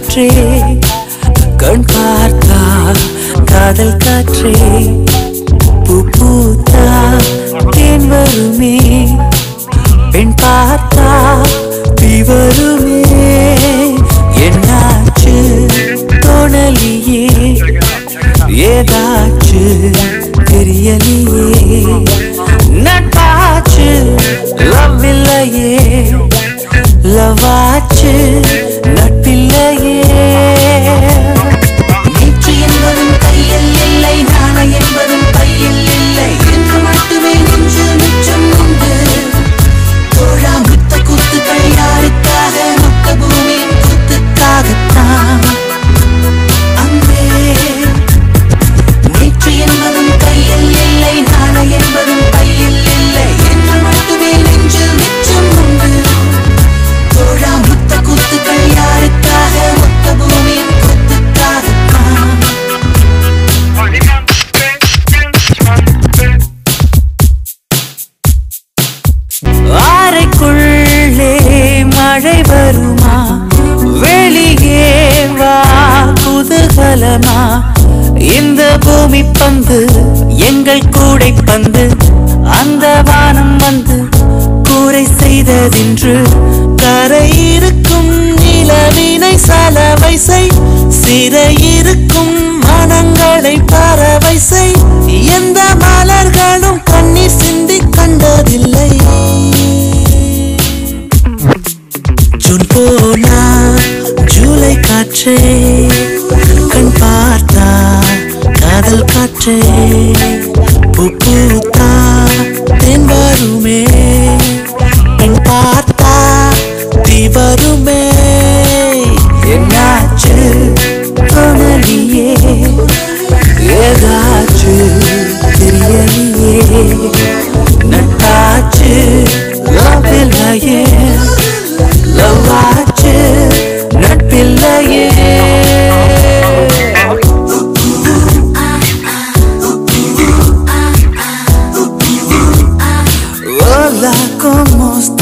காற்றே கண் பார்த்தா காதல் காற்றே பூ பூத்தா தேன் வருமே பெண் பார்த்தா தீ வருமே என்னாச்சு தோணலியே ஏதாச்சு தெரியலையே நட்பாச்சு லவ் இல்லையே லவாச்சு நட்பில்லையே நேற்று என்பதும் கையில் இல்லை நாளை என்பதும் பையில் இல்லை என்று மட்டுமே நெஞ்சு மிச்சம் உண்டு தோழா முத்த கூத்துக்கள் யாருக்காக மொத்த பூமியின் கூத்துக்காகத்தான் அன்பே நேற்று என்பதும் கையில் இல்லை நாளை என்பதும் பையில் இல்லை என்று மட்டுமே நெஞ்சு மிச்சம் உண்டு தோழா முத்த கூத்துக்கள் யாருக்காக மொத்த பூமியின் கூத்துக்காகத்தான் அறைக்குள்ளே மழை வருமா வெளியே வா குதூகலமா இந்த பூமி பந்து எங்கள் கூடை பந்து அந்த வானம் வந்து கூரை செய்ததென்று கரை இருக்கும் நிலவினை சலவை செய் சிறை இருக்கும் மனங்களை பறவை செய் எந்த மலர்களும் கண்ணீர் சிந்தி கண்டதில்லை ஜூன் போனா ஜூலை காற்றே கண் பார்த்தா காதல் காற்றே பூ பூத்தா தென் வருமே பெண் பார்த்தா தீ வருமே என்னாச்சு தோணலியே ஏதாச்சு தெரியலையே நட்டாச்சு love இல்லையே லவ்வாச்சு நட்பில்லையே Hola, ¿cómo estás?